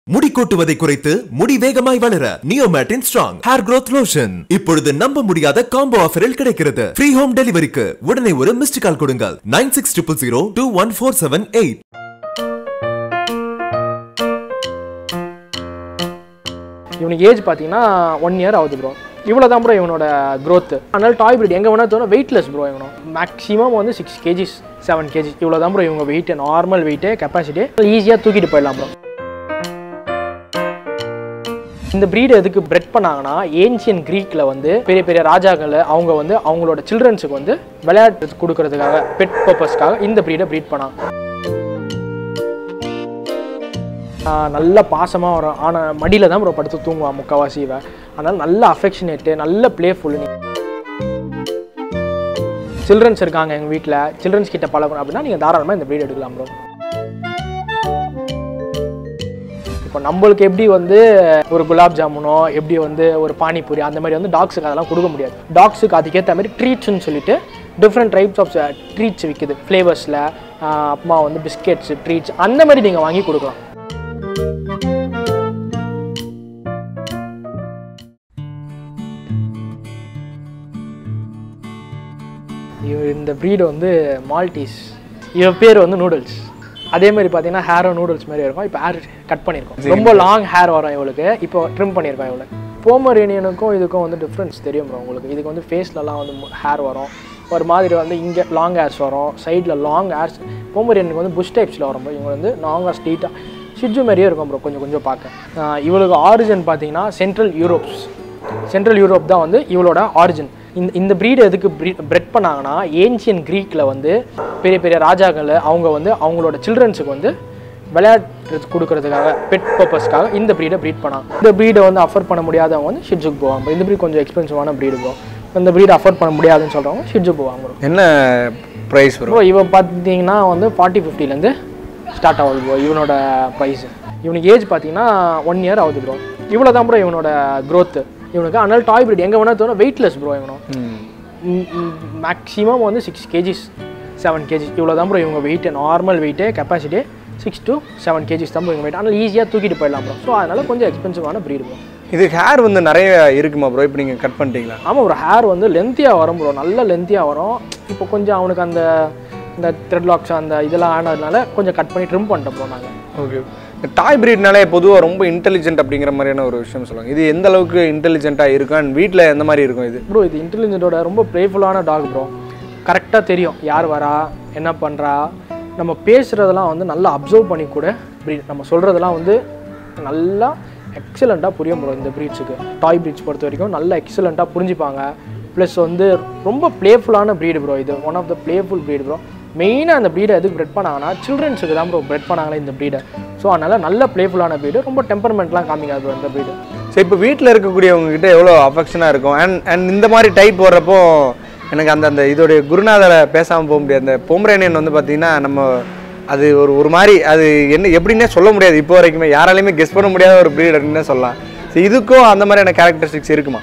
முடி கொட்டுவதை குறைத்து முடி வேகமாய் வளர நியோமேட்டின் ஸ்ட்ராங் ஹேர் growth லோஷன் இப்பொழுது நம்ப முடியாத காம்போ ஆஃபரில் கிடைக்கிறது ஃப்ரீ ஹோம் டெலிவரிக்கு உடனே ஒரு மிஸ்டு கால் கொடுங்கள் nine six triple zero two one four seven eight இவனுக்கு ஏஜ் பார்த்தீங்கன்னா ஒன் இயர் ஆகுது ப்ரோ இவ்வளோ தான் ப்ரோ இவனோட growth அதனால டாய் breed எங்கே வேணால் தோணும் வெயிட்லெஸ் ப்ரோ இவனும் மேக்ஸிமம் வந்து சிக்ஸ் கேஜிஸ் செவன் கேஜிஸ் இவ்வளோ தான் ப்ரோ இவங்க வெயிட் நார்மல் வெயிட்டு கெப்பாசிட்டி ஈஸியாக தூக்கிட்டு போயிடலாம் ப்ரோ இந்த breed எதுக்கு பிரெட் பண்ணாங்கன்னா ஏன்சியன் க்ரீக்கில் வந்து பெரிய பெரிய ராஜாக்கள் அவங்க வந்து அவங்களோட சில்ட்ரன்ஸுக்கு வந்து விளையாட்டு கொடுக்கறதுக்காக பெட் பர்பஸ்க்காக இந்த breed-அ ப்ரீட் பண்ணாங்க ஆஹ் நல்ல பாசமாக வரும் ஆனால் மடியில் தான் ப்ரோ படுத்து தூங்குவான் முக்கால்வாசி இவன் அதனால் நல்ல அஃபெக்ஷனேட்டு நல்ல பிளேஃபுல் சில்ட்ரன்ஸ் இருக்காங்க எங்கள் வீட்டில் சில்ட்ரன்ஸ் கிட்ட பழகணும் அப்படின்னா நீங்கள் தாராளமாக இந்த breed எடுக்கலாம் ப்ரோ இப்போ நம்மளுக்கு எப்படி வந்து ஒரு குலாப் ஜாமுனோ எப்படி வந்து ஒரு பானிபூரி அந்த மாதிரி வந்து டாக்ஸுக்கு அதெல்லாம் கொடுக்க முடியாது டாக்ஸுக்கு அதுக்கேற்ற மாதிரி ட்ரீட்ஸ்னு சொல்லிட்டு டிஃப்ரெண்ட் டைப்ஸ் ஆஃப் ட்ரீட்ஸ் விற்குது ஃப்ளேவர்ஸில் அப்புறமா வந்து பிஸ்கெட்ஸ் ட்ரீட்ஸ் அந்த மாதிரி நீங்கள் வாங்கி கொடுக்கலாம் இவ- இந்த ப்ரீடு வந்து மால்டீஸ் இவ பேர் வந்து நூடுல்ஸ் அதே மாதிரி பார்த்தீங்கன்னா ஹேரும் நூடுல்ஸ் மாதிரி இருக்கும் இப்போ ஹேர் கட் பண்ணியிருக்கோம் ரொம்ப லாங் ஹேர் வரும் இவளுக்கு இப்போ ட்ரிம் பண்ணியிருக்கோம் இவளுக்கு போமரேனியனுக்கும் இதுக்கும் வந்து டிஃப்ரென்ஸ் தெரியும் bro உங்களுக்கு இதுக்கு வந்து ஃபேஸ்லலாம் வந்து ஹேர் வரும் ஒரு மாதிரி வந்து இங்கே லாங் ஹேர்ஸ் வரும் சைடில் லாங் ஹேர்ஸ் போமரேனியனுக்கு வந்து புஷ் டைப்ஸில் வரும் bro. இவங்க வந்து லாங்காக ஸ்ட்ரீட்டாக ஷிட்ஜு மாதிரியே இருக்கும் ப்ரோ கொஞ்சம் கொஞ்சம் பார்க்க ஆஹ் இவளுக்கு ஆரிஜின் பார்த்தீங்கன்னா சென்ட்ரல் யூரோப்ஸ் சென்ட்ரல் யூரோப் தான் வந்து இவளோட ஆரிஜின் இந்த இந்த breed எதுக்கு பிரெட் பண்ணாங்கன்னா ஏன்சியன் க்ரீக்கில் வந்து பெரிய பெரிய ராஜாக்கள் அவங்க வந்து அவங்களோட சில்ட்ரன்ஸுக்கு வந்து விளையாட்டு கொடுக்கறதுக்காக பெட் பர்பஸ்க்காக இந்த breed-அ ப்ரீட் பண்ணாங்க இந்த breed-அ வந்து அஃபோர்ட் பண்ண முடியாதவங்க வந்து ஷிட்ஜுக்கு போவாங்க இந்த breed கொஞ்சம் எக்ஸ்பென்சிவான breed ப்ரோ இந்த breed அஃபோர்ட் பண்ண முடியாதுன்னு சொல்கிறவங்க ஷிட்ஜுக்கு போவாங்க bro. என்ன ப்ரைஸ் வரும் ப்ரோ இவன் பார்த்தீங்கன்னா வந்து ஃபார்ட்டி ஃபிஃப்டிலேருந்து ஸ்டார்ட் ஆகுது ப்ரோ இவனோட ப்ரைஸ் இவனுக்கு ஏஜ் பார்த்தீங்கன்னா ஒன் இயர் ஆகுது ப்ரோ இவ்வளோ தான் ப்ரோ இவனோட growth இவனுக்கு அதனால டாய் breed எங்கே வேணால் தோணும் வெயிட்லெஸ் ப்ரோ இவனும் மேக்ஸிமம் வந்து சிக்ஸ் கேஜிஸ் செவன் கேஜிஸ் இவ்வளோ தான் ப்ரோ இவங்க weight normal weight capacity six to seven kgs தான் ப்ரோ இவங்க வெயிட் ஆனால் ஈஸியாக தூக்கிட்டு போயிடலாம் ப்ரோ ஸோ அதனால கொஞ்சம் எக்ஸ்பென்சிவான breed ப்ரோ இது ஹேர் வந்து நிறைய இருக்குமா ப்ரோ இப்போ நீங்கள் கட் பண்ணிட்டீங்களா ஆமாம் ப்ரோ ஹேர் வந்து லென்த்தியாக வரும் ப்ரோ நல்ல லென்த்தியாக வரும் இப்போ கொஞ்சம் அவனுக்கு அந்த இந்த த்ரெட் லாக்ஸ் அந்த இதெல்லாம் ஆனதுனால கொஞ்சம் கட் பண்ணி ட்ரிம் பண்ணிட்டோம் ப்ரோ நாங்கள் ஓகே இந்த டாய் பிரீட்னாலே பொதுவாக ரொம்ப இன்டெலிஜென்ட் அப்படிங்கிற மாதிரியான ஒரு விஷயம் சொல்லுவாங்க இது எந்த அளவுக்கு இன்டெலிஜென்ட்டாக இருக்கும் அண்ட் வீட்டில் எந்த மாதிரி இருக்கும் இது ப்ரோ இது இன்டெலிஜென்ட்டோட ரொம்ப ப்ளேஃபுல்லான டாக் ப்ரோ கரெக்டாக தெரியும் யார் வரா என்ன பண்ணுறா நம்ம பேசுகிறதெல்லாம் வந்து நல்லா அப்சர்வ் பண்ணி கூட breed நம்ம சொல்கிறதெல்லாம் வந்து நல்லா எக்ஸலண்ட்டாக புரியும் ப்ரோ இந்த ப்ரீட்ஸுக்கு டாய் ப்ரீட்ஸ் பொறுத்த வரைக்கும் நல்லா எக்ஸலண்ட்டாக புரிஞ்சுப்பாங்க ப்ளஸ் வந்து ரொம்ப ப்ளேஃபுல்லான breed ப்ரோ இது one of the playful breed bro மெயினாக அந்த ப்ரீடை எதுக்கு பிரெட் பண்ணாங்கன்னா சில்ட்ரன்ஸுக்கு தான் ப்ரோ பிரெட் பண்ணாங்களே இந்த ப்ரீடை ஸோ அதனால் நல்ல ப்ளேஃபுல்லான breed ரொம்ப டெம்பர்மெண்ட்லாம் காமிக்காது bro இந்த breed சரி இப்போ வீட்டில் இருக்கக்கூடியவங்க கிட்ட எவ்வளோ அஃபெக்ஷனாக இருக்கும் அண்ட் அண்ட் இந்த மாதிரி டைப் வர்றப்போ எனக்கு அந்த அந்த இதோடைய குருநாதரை பேசாமல் போக முடியாது அந்த பொம்ரேனியன் வந்து பார்த்தீங்கன்னா நம்ம அது ஒரு ஒரு மாதிரி அது என்ன எப்படின்னே சொல்ல முடியாது இப்போ வரைக்குமே யாராலையுமே கெஸ் பண்ண முடியாத ஒரு breed அப்படின்னு சொல்லலாம் ஸோ இதுக்கும் அந்த மாதிரியான கேரக்டரிஸ்டிக்ஸ் இருக்குமா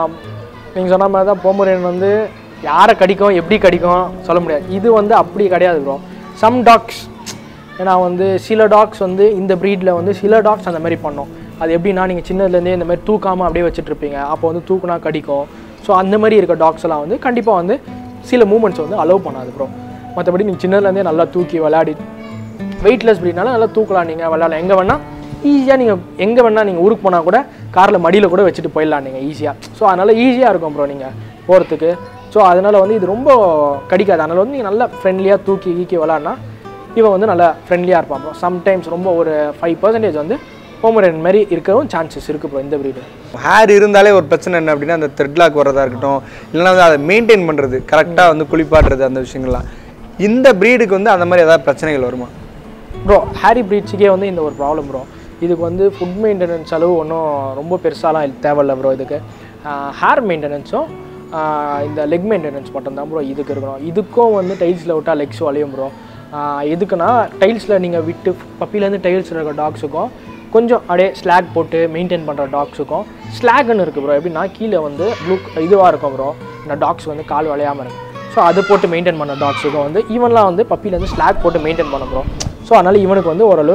நீங்கள் சொன்ன மாதிரி தான் போமரேன் வந்து யாரை கடிக்கும் எப்படி கடிக்கும் சொல்ல முடியாது இது வந்து அப்படி கிடையாது ப்ரோ சம் டாக்ஸ் ஏன்னா வந்து சில டாக்ஸ் வந்து இந்த ப்ரீடில் வந்து சில டாக்ஸ் அந்த மாதிரி பண்ணும் அது எப்படின்னா நீங்கள் சின்னதுலேருந்தே இந்த மாதிரி தூக்காமல் அப்படியே வச்சுட்டு இருப்பீங்க அப்போ வந்து தூக்குனா கடிக்கும் ஸோ அந்த மாதிரி இருக்க டாக்ஸ் எல்லாம் வந்து கண்டிப்பாக வந்து சில மூமெண்ட்ஸ் வந்து அலோவ் பண்ணாது ப்ரோ மற்றபடி நீங்கள் சின்னதுலேருந்தே நல்லா தூக்கி விளையாடி வெயிட்லெஸ் ப்ரீட்னால நல்லா தூக்கலாம் நீங்கள் விளாட்லாம் எங்கே வேணால் ஈஸியாக நீங்கள் எங்கே வேணால் நீங்கள் ஊருக்கு போனால் கூட காரில் மடியில் கூட வச்சுட்டு போயிடலாம் நீங்கள் ஈஸியாக ஸோ அதனால் ஈஸியாக இருக்கும் ப்ரோ நீங்கள் போகிறதுக்கு ஸோ அதனால் வந்து இது ரொம்ப கடிக்காது அதனால் வந்து நீங்கள் நல்லா ஃப்ரெண்ட்லியாக தூக்கி கீக்கி விளாட்னா இவன் வந்து நல்லா ஃப்ரெண்ட்லியாக இருப்பான் ப்ரோ சம்டைம்ஸ் ரொம்ப ஒரு ஃபைவ் பர்சன்டேஜ் வந்து போமரன் மாதிரி இருக்கவும் சான்சஸ் இருக்குது ப்ரோ இந்த ப்ரீடு ஹேர் இருந்தாலே ஒரு பிரச்சனை என்ன அப்படின்னா அந்த த்ரெட்லாக் வர்றதா இருக்கட்டும் இல்லைன்னா வந்து அதை மெயின்டைன் பண்ணுறது கரெக்டாக வந்து குளிப்பாட்டுறது அந்த விஷயங்கள்லாம் இந்த ப்ரீடுக்கு வந்து அந்த மாதிரி ஏதாவது பிரச்சனைகள் வருமா ப்ரோ ஹேரி ப்ரீட்ஸுக்கே வந்து இந்த ஒரு ப்ராப்ளம் ப்ரோ இதுக்கு வந்து ஃபுட் மெயின்டெனன்ஸ் அளவு ஒன்றும் ரொம்ப பெருசாலாம் இல்ல- தேவையில்ல ப்ரோ இதுக்கு ஹேர் மெயின்டெனன்ஸும் இந்த லெக் மெயின்டெனன்ஸ் மட்டும்தான் ப்ரோ இதுக்கு இருக்கணும் இதுக்கும் வந்து டைல்ஸில் விட்டால் லெக்ஸ் வளையும் ப்ரோ எதுக்குன்னா டைல்ஸில் நீங்கள் விட்டு பப்பிலேருந்து டைல்ஸில் இருக்க டாக்ஸுக்கும் கொஞ்சம் அப்படியே ஸ்லாக் போட்டு மெயின்டைன் பண்ணுற டாக்ஸுக்கும் ஸ்லாக்னு இருக்குது ப்ரோ எப்படின்னா கீழே வந்து ப்ளூ இதுவாக இருக்கும் ப்ரோ இந்த டாக்ஸ் வந்து கால் வளையாமல் இருக்கும் ஸோ அதை போட்டு மெயின்டைன் பண்ண டாக்ஸுக்கும் வந்து ஈவன்லாம் வந்து பப்பிலேருந்து ஸ்லாக் போட்டு மெயின்டைன் பண்ண ப்ரோ ஸோ அதனால் இவனுக்கு வந்து ஓரளவு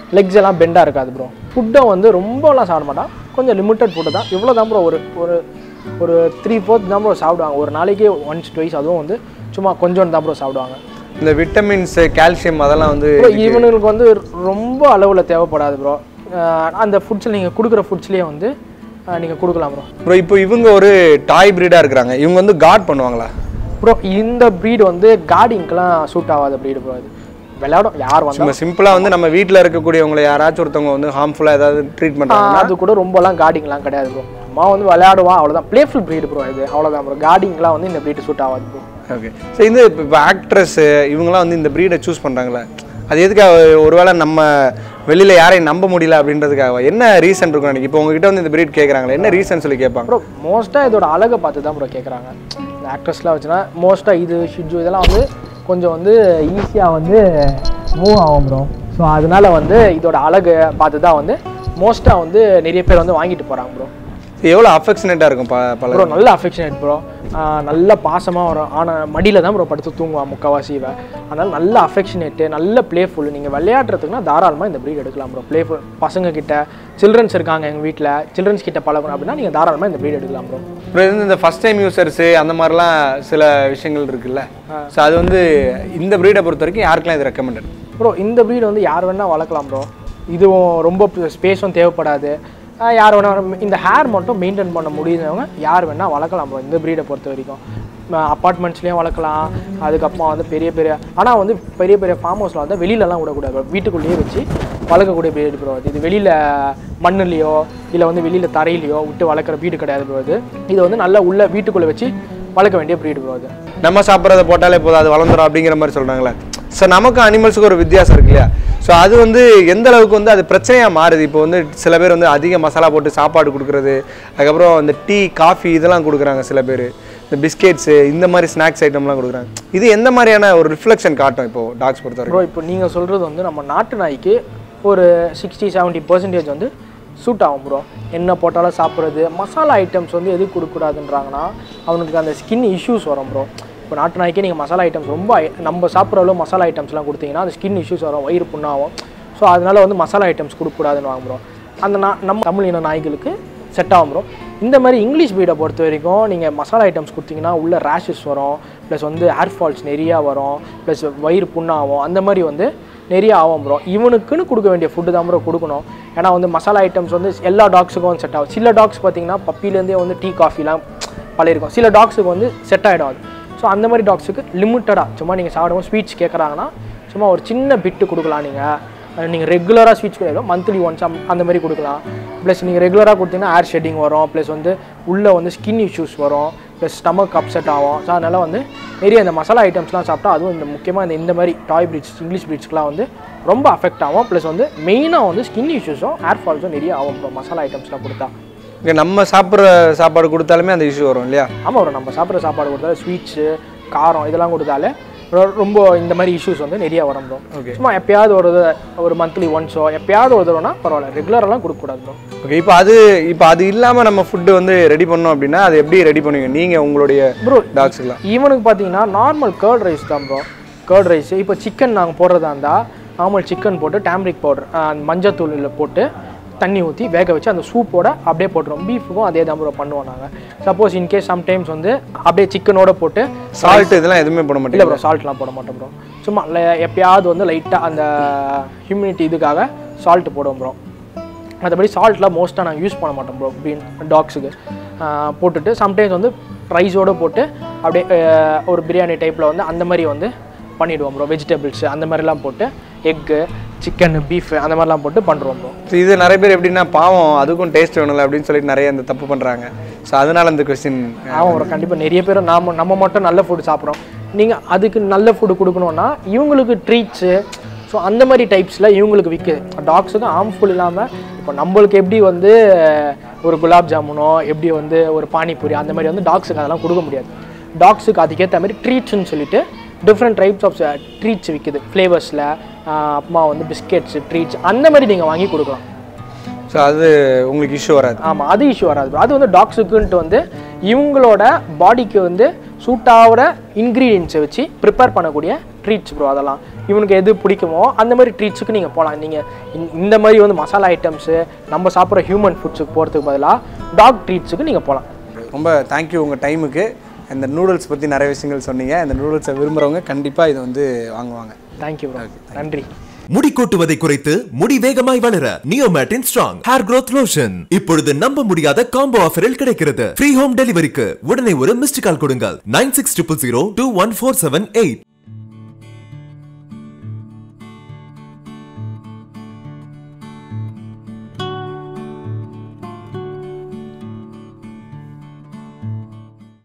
லெக்ஸ் எல்லாம் பெண்டாக இருக்காது ப்ரோ ஃபுட்டை வந்து ரொம்பலாம் சாப்பிட மாட்டான் கொஞ்சம் லிமிட்டட் ஃபுட்டு தான் இவ்வளோ தான் ப்ரோ ஒரு ஒரு ஒரு த்ரீ ஃபோர்த் தான் ப்ரோ சாப்பிடுவாங்க ஒரு நாளைக்கு ஒன்ஸ் டுவைஸ் அதுவும் வந்து சும்மா கொஞ்சம் தான் ப்ரோ சாப்பிடுவாங்க இந்த விட்டமின்ஸ் கால்சியம் அதெல்லாம் வந்து ப்ரோ இவனுங்களுக்கு வந்து ரொம்ப அளவில் தேவைப்படாது ப்ரோ அந்த ஃபுட்ஸில் நீங்கள் கொடுக்குற ஃபுட்ஸ்லேயே வந்து நீங்கள் கொடுக்கலாம் ப்ரோ ப்ரோ இப்போ இவங்க ஒரு டாய் பிரீடாக இருக்கிறாங்க இவங்க வந்து காட் பண்ணுவாங்களா ப்ரோ இந்த ப்ரீடு வந்து கார்டிங்க்கெலாம் சூட் ஆகாத ப்ரீடு ப்ரோ இது விளையாடும் யார் வந்தாலும் நம்ம சிம்பிளாக வந்து நம்ம வீட்டில் இருக்கக்கூடியவங்களை யாராச்சும் ஒருத்தவங்க வந்து ஹார்ம்ஃபுல்லாக ஏதாவது ட்ரீட் பண்ணுறாங்க அது கூட ரொம்பலாம் கார்டிங்லாம் கிடையாது ப்ரோ அம்மா வந்து விளையாடுவான் அவ்வளோதான் ப்ளேஃபுல் ப்ரீடு ப்ரோ இது அவ்வளோதான் ப்ரோ கார்டிங்லாம் வந்து இந்த ப்ரீடு சூட் ஆகாது ப்ரோ ஓகே ஸோ இந்த இப்போ ஆக்ட்ரஸ் இவங்கலாம் வந்து இந்த ப்ரீடை சூஸ் பண்ணுறாங்களே அது எதுக்காக ஒருவேளை நம்ம வெளியில் யாரையும் நம்ப முடியல அப்படின்றதுக்காக என்ன ரீசன் இருக்கும் எனக்கு இப்போ உங்ககிட்ட வந்து இந்த ப்ரீட் கேட்குறாங்களே என்ன ரீசன் சொல்லி கேட்பாங்க ப்ரோ மோஸ்ட்டாக இதோட அழகை பார்த்து தான் ப்ரோ கேட்குறாங்க இந்த ஆக்ட்ரஸ்லாம் வச்சுன்னா மோஸ்ட்டாக இது ஷிஜு இதெல்லாம் வந்து கொஞ்சம் வந்து ஈஸியாக வந்து மூவ் ஆகும் ப்ரோ ஸோ அதனால வந்து இதோட அழகு பார்த்து தான் வந்து மோஸ்ட்டாக வந்து நிறைய பேர் வந்து வாங்கிட்டு போகிறாங்க ப்ரோ எவ்வளோ அஃபெக்ஷனேட்டாக இருக்கும் ப பல ப்ரோ நல்ல அஃபெக்ஷனேட் ப்ரோ நல்ல பாசமாக வரும் ஆனால் மடியில் தான் ப்ரோ படுத்து தூங்குவான் முக்கால்வாசி இவன் அதனால் நல்ல அஃபெக்ஷனேட்டு நல்ல ப்ளேஃபுல் நீங்கள் விளையாடுறதுக்குனா தாராளமாக இந்த ப்ரீட் எடுக்கலாம் ப்ரோ ப்ளேஃபுல் பசங்க கிட்ட சில்ட்ரன்ஸ் இருக்காங்க எங்கள் வீட்டில் சில்ட்ரன்ஸ் கிட்ட பழகணும் அப்படின்னா நீங்கள் தாராளமாக இந்த ப்ரீட் எடுக்கலாம் ப்ரோ அப்புறம் இது இந்த ஃபஸ்ட் டைம் யூசர்ஸு அந்த மாதிரிலாம் சில விஷயங்கள் இருக்குல்ல ஸோ அது வந்து இந்த ப்ரீடை பொறுத்த வரைக்கும் யாருக்கெல்லாம் இது ரெக்கமெண்டட் ப்ரோ இந்த ப்ரீட் வந்து யார் வேணால் வளர்க்கலாம் ப்ரோ இதுவும் ரொம்ப ஸ்பேஸும் தேவைப்படாது ஆஹ் யார் வேணால் இந்த ஹேர் மட்டும் மெயின்டைன் பண்ண முடியுறவங்க யார் வேணால் வளர்க்கலாம் ப்ரோ இந்த ப்ரீடை பொறுத்த வரைக்கும் அப்பார்ட்மெண்ட்ஸ்லேயும் வளர்க்கலாம் அதுக்கப்புறம் வந்து பெரிய பெரிய ஆனால் வந்து பெரிய பெரிய ஃபார்ம் ஹவுஸில் வந்து வெளியிலலாம் விடக்கூடாது bro. வீட்டுக்குள்ளேயே வச்சு வளர்க்கக்கூடிய ப்ரீடு ப்ரோ இது வெளியில் மண்ணுலேயோ இல்லை வந்து வெளியில் தரையிலையோ விட்டு வளர்க்குற வீடு கிடையாது ப்ரோ இது இது வந்து நல்லா உள்ள வீட்டுக்குள்ளே வச்சு வளர்க்க வேண்டிய ப்ரீடு ப்ரோ அது நம்ம சாப்பிட்றத போட்டாலே போதும் அது வளர்ந்துடும் அப்படிங்கிற மாதிரி சொல்கிறாங்களே ஸோ நமக்கும் அனிமல்ஸுக்கு ஒரு வித்தியாசம் இருக்கு இல்லையா ஸோ அது வந்து எந்த அளவுக்கு வந்து அது பிரச்சனையாக மாறுது இப்போ வந்து சில பேர் வந்து அதிக மசாலா போட்டு சாப்பாடு கொடுக்குறது அதுக்கப்புறம் இந்த டீ காஃபி இதெல்லாம் கொடுக்குறாங்க சில பேர் இந்த பிஸ்கெட்ஸு இந்த மாதிரி ஸ்நாக்ஸ் ஐட்டம்லாம் கொடுக்குறாங்க இது எந்த மாதிரியான ஒரு ரிஃப்ளெக்ஷன் காட்டும் இப்போ டாக்ஸ் பொறுத்த வரைக்கும் ப்ரோ இப்போ நீங்கள் சொல்கிறது வந்து நம்ம நாட்டு நாய்க்கு ஒரு சிக்ஸ்டி செவன்ட்டி பர்சன்டேஜ் வந்து சூட் ஆகும் ப்ரோ என்ன போட்டாலும் சாப்பிட்றது மசாலா ஐட்டம்ஸ் வந்து எது கொடுக்கக்கூடாதுன்றாங்கன்னா அவனுக்கு அந்த ஸ்கின் இஷ்யூஸ் வரும் ப்ரோ இப்போ நாட்டு நாய்க்கே நீங்கள் மசாலா ஐட்டம்ஸ் ரொம்ப ஐ- நம்ம சாப்பிட்ற அளவு மசாலா ஐட்டம்ஸ்லாம் கொடுத்தீங்கன்னா அந்த ஸ்கின் இஷ்யூஸ் வரும் வயிறு புண்ணாகும் ஸோ அதனால வந்து மசாலா ஐட்டம்ஸ் கொடுக்கக்கூடாதுன்னு வாங்க ப்ரோ அந்த நா நம்ம தமிழ் இன நாய்களுக்கு செட் ஆகும் ப்ரோ இந்த மாதிரி இங்கிலீஷ் பீடை பொறுத்த வரைக்கும் நீங்கள் மசாலா ஐட்டம்ஸ் கொடுத்தீங்கன்னா உள்ள ரேஷஸ் வரும் ப்ளஸ் வந்து ஹேர் ஃபால்ஸ் நிறையா வரும் ப்ளஸ் வயிறு புண்ணாகும் அந்த மாதிரி வந்து நிறைய ஆகும் ப்ரோ இவனுக்குன்னு கொடுக்க வேண்டிய ஃபுட்டு தான் ப்ரோ கொடுக்கணும் ஏன்னா வந்து மசாலா ஐட்டம்ஸ் வந்து எல்லா டாக்ஸுக்கும் செட் ஆகும் சில டாக்ஸ் பார்த்தீங்கன்னா பப்பிலேருந்தே வந்து டீ காஃபிலாம் பழகிருக்கும் சில டாக்ஸுக்கு வந்து செட் ஆகிடும் அது ஸோ அந்த மாதிரி டாக்ஸுக்கு லிமிட்டடாக சும்மா நீங்கள் சாப்பிடும்போது ஸ்வீட்ஸ் கேட்குறாங்கன்னா சும்மா ஒரு சின்ன பிட்டு கொடுக்கலாம் நீங்கள் நீங்கள் ரெகுலராக ஸ்வீட்ஸ் கிடையாது மந்த்லி ஒன்ஸ் அந்த மாதிரி கொடுக்கலாம் ப்ளஸ் நீங்கள் ரெகுலராக கொடுத்தீங்கன்னா ஏர் ஷெட்டிங் வரும் ப்ளஸ் வந்து உள்ளே வந்து ஸ்கின் இஷ்யூஸ் வரும் ப்ளஸ் ஸ்டமக் அப்செட் ஆகும் ஸோ அதனால் வந்து நிறைய இந்த மசாலா ஐட்டம்ஸ்லாம் சாப்பிட்டா அதுவும் இந்த முக்கியமாக இந்த இந்த மாதிரி டாய் பிரீட்ஸ் இங்கிலீஷ் பிரீட்ஸ்க்குலாம் வந்து ரொம்ப அஃபெக்ட் ஆகும் ப்ளஸ் வந்து மெயினாக வந்து ஸ்கின் இஷ்யூஸும் ஹேர் ஃபால்ஸும் நிறைய ஆகும் இப்போ மசாலா ஐட்டம்ஸ்லாம் கொடுத்தா இங்கே நம்ம சாப்பிட்ற சாப்பாடு கொடுத்தாலுமே அந்த இஷ்யூ வரும் இல்லையா ஆமாம் வரும் நம்ம சாப்பிட்ற சாப்பாடு கொடுத்தாலே ஸ்வீட்ஸு காரம் இதெல்லாம் கொடுத்தாலே ரொ- ரொம்ப இந்த மாதிரி இஷ்யூஸ் வந்து நிறைய வரும் ப்ரோ Okay. சும்மா எப்பயாவது ஒரு தடவை, ஒரு மந்த்லி ஒன்ஸோ எப்பயாவது ஒரு தடவைனா பரவாயில்ல ரெகுலரெல்லாம் கொடுக்கக்கூடாது ப்ரோ ஓகே இப்போ அது இப்போ அது இல்லாமல் நம்ம ஃபுட்டு வந்து ரெடி பண்ணோம் அப்படின்னா அது எப்படி ரெடி பண்ணுவீங்க நீங்கள் உங்களுடைய ப்ரோ டாக்ஸுக்கெலாம் ஈவனுக்கு பார்த்தீங்கன்னா நார்மல் கேர்ட் ரைஸ் தான் ப்ரோ கேர்ட் ரைஸ் இப்போ சிக்கன் நாங்கள் போடுறதா இருந்தால் நார்மல் சிக்கன் போட்டு டேம்ரிக் பவுடர் மஞ்சத்தூளில் போட்டு தண்ணி ஊற்றி வேக வச்சு அந்த சூப்போட அப்படியே போட்டுருவோம் பீஃபுக்கும் அதே தான் ப்ரோ பண்ணுவோம் நாங்கள் சப்போஸ் இன்கேஸ் சம்டைம்ஸ் வந்து அப்படியே சிக்கனோட போட்டு சால்ட் இதெல்லாம் எதுவுமே போட இல்லை மாட்டீங்க ப்ரோ சால்ட்லாம் போட மாட்டோம் ப்ரோ சும்மா ல- எப்பயாவது வந்து லைட்டாக அந்த ஹியூமினிட்டி இதுக்காக சால்ட் போடுவோம் ப்ரோ மற்றபடி சால்ட்லாம் மோஸ்ட்டாக நாங்கள் யூஸ் பண்ண மாட்டோம் ப்ரோ ப்ரீன் டாக்ஸுக்கு போட்டுட்டு சம்டைம்ஸ் வந்து ரைஸோடு போட்டு அப்படியே ஆஹ், ஒரு பிரியாணி டைப்பில் வந்து அந்த மாதிரி வந்து பண்ணிவிடுவோம் ப்ரோ வெஜிடபிள்ஸ் அந்த மாதிரிலாம் போட்டு எக்கு சிக்கன் பீஃப் அந்த மாதிரிலாம் போட்டு பண்ணுறோம் ப்ரோ So, இது நிறைய பேர் எப்படின்னா பாவம் அதுக்கும் டேஸ்ட் வேணும்ல அப்படின்னு சொல்லிட்டு நிறைய இந்த தப்பு பண்ணுறாங்க ஸோ அதனால இந்த கொஸ்டின் ஆமாம் ப்ரோ கண்டிப்பாக நிறைய பேர் நாம நம்ம மட்டும் நல்ல ஃபுட் சாப்பிட்றோம் நீங்கள் அதுக்கு நல்ல ஃபுட்டு கொடுக்கணுன்னா இவங்களுக்கு ட்ரீட்ஸு ஸோ அந்த மாதிரி டைப்ஸில் இவங்களுக்கு விற்குது டாக்ஸுக்கு ஹார்ம்ஃபுல் இல்லாமல் இப்போ நம்மளுக்கு எப்படி வந்து ஒரு குலாப் ஜாமுனோ எப்படி வந்து ஒரு பானிபூரி அந்த மாதிரி வந்து டாக்ஸுக்கு அதெல்லாம் கொடுக்க முடியாது டாக்ஸுக்கு அதுக்கேற்ற மாதிரி ட்ரீட்ஸ்னு சொல்லிட்டு டிஃப்ரெண்ட் டைப்ஸ் ஆஃப் ட்ரீட்ஸ் விற்குது ஃப்ளேவர்ஸில் அப்புறமா வந்து பிஸ்கெட்ஸ் ட்ரீட்ஸ் அந்த மாதிரி நீங்கள் வாங்கி கொடுக்கலாம் ஸோ அது உங்களுக்கு இஷ்யூ வராது ஆமாம் அது இஷ்யூ வராது bro. அது வந்து டாக்ஸுக்குன்ட்டு வந்து இவங்களோட பாடிக்கு வந்து சூட் ஆகிற இன்க்ரீடியன்ஸை வச்சு ப்ரிப்பேர் பண்ணக்கூடிய ட்ரீட்ஸ் ப்ரோ அதெல்லாம் இவனுக்கு எது பிடிக்குமோ அந்த மாதிரி ட்ரீட்ஸுக்கு நீங்கள் போகலாம் நீங்கள் இந்த மாதிரி வந்து மசாலா ஐட்டம்ஸு நம்ம சாப்பிட்ற ஹியூமன் ஃபுட்ஸுக்கு போகிறதுக்கு பதிலாக டாக் ட்ரீட்ஸுக்கு நீங்கள் போகலாம் ரொம்ப தேங்க்யூ உங்கள் டைமுக்கு இந்த நூடுல்ஸ் பற்றி நிறைய விஷயங்கள் சொன்னீங்க இந்த நூடுல்ஸை விரும்புகிறவங்க கண்டிப்பாக இதை வந்து வாங்குவாங்க தேங்க்யூ ப்ரோ நன்றி முடி கொட்டுவதை குறைத்து முடி வேகமாய் வளர நியோமேட்டின் ஸ்ட்ராங் ஹேர் growth லோஷன் இப்பொழுது நம்ப முடியாத காம்போ ஆஃபரில் கிடைக்கிறது ஃப்ரீ ஹோம் டெலிவரிக்கு உடனே ஒரு மிஸ்டு கால் கொடுங்கள் nine six triple zero two one four seven eight